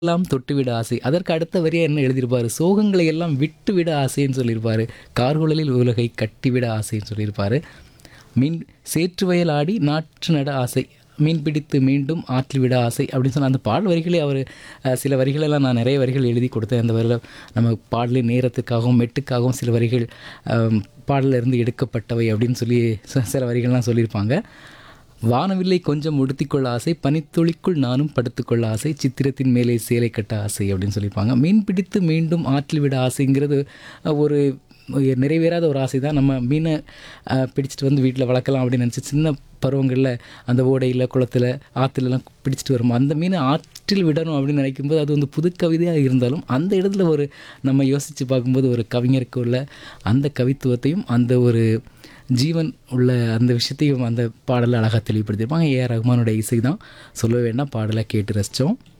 எல்லாம் தொட்டுவிட ஆசை அதற்கு அடுத்த வரியா என்ன எழுதியிருப்பாரு சோகங்களை எல்லாம் விட்டுவிட ஆசைன்னு சொல்லியிருப்பாரு கார்குழலில் உலகை கட்டிவிட ஆசைன்னு சொல்லியிருப்பாரு மீன் சேற்று வயல் ஆடி நாற்று நட ஆசை மீன் பிடித்து மீண்டும் ஆற்றில் விட ஆசை அப்படின்னு சொன்ன அந்த பாடல் வரிகளே அவர் சில வரிகளெல்லாம் நான் நிறைய வரிகள் எழுதி கொடுத்தேன் அந்த வரியில் நம்ம பாடலின் நேரத்துக்காகவும் மெட்டுக்காகவும் சில வரிகள் அம், பாடல்ல இருந்து எடுக்கப்பட்டவை அப்படின்னு சொல்லி ச- சில வரிகள்லாம் சொல்லியிருப்பாங்க வானவில்லை கொஞ்சம் உடுத்திக்கொள்ள ஆசை பனித்துளிக்குள் நானும் படுத்துக்கொள்ள ஆசை சித்திரத்தின் மேலே சேலை கட்ட ஆசை அப்படின்னு சொல்லியிருப்பாங்க மீன் பிடித்து மீண்டும் ஆற்றில் விட ஆசைங்கிறது அஹ், ஒரு நிறைவேறாத ஒரு ஆசை தான் நம்ம மீனை அஹ், பிடிச்சிட்டு வந்து வீட்டில் வளர்க்கலாம் அப்படின்னு நினச்சி சின்ன பருவங்களில் அந்த ஓடையில் குளத்தில் ஆற்றுலலாம் பிடிச்சிட்டு வரும் அந்த மீனை ஆற்றில் விடணும் அப்படின்னு நினைக்கும்போது அது வந்து புது கவிதையாக இருந்தாலும் அந்த இடத்துல ஒரு நம்ம யோசித்து பார்க்கும்போது ஒரு கவிஞருக்கு உள்ள அந்த கவித்துவத்தையும் அந்த ஒரு ஜீவன் உள்ள அந்த விஷயத்தையும் அந்த பாடலில் அழகாக தெளிவுபடுத்தியிருப்பாங்க ஏஆர் ரஹ்மானோட இசை தான் சொல்ல வேண்டாம் பாடலை கேட்டு ரசித்தோம்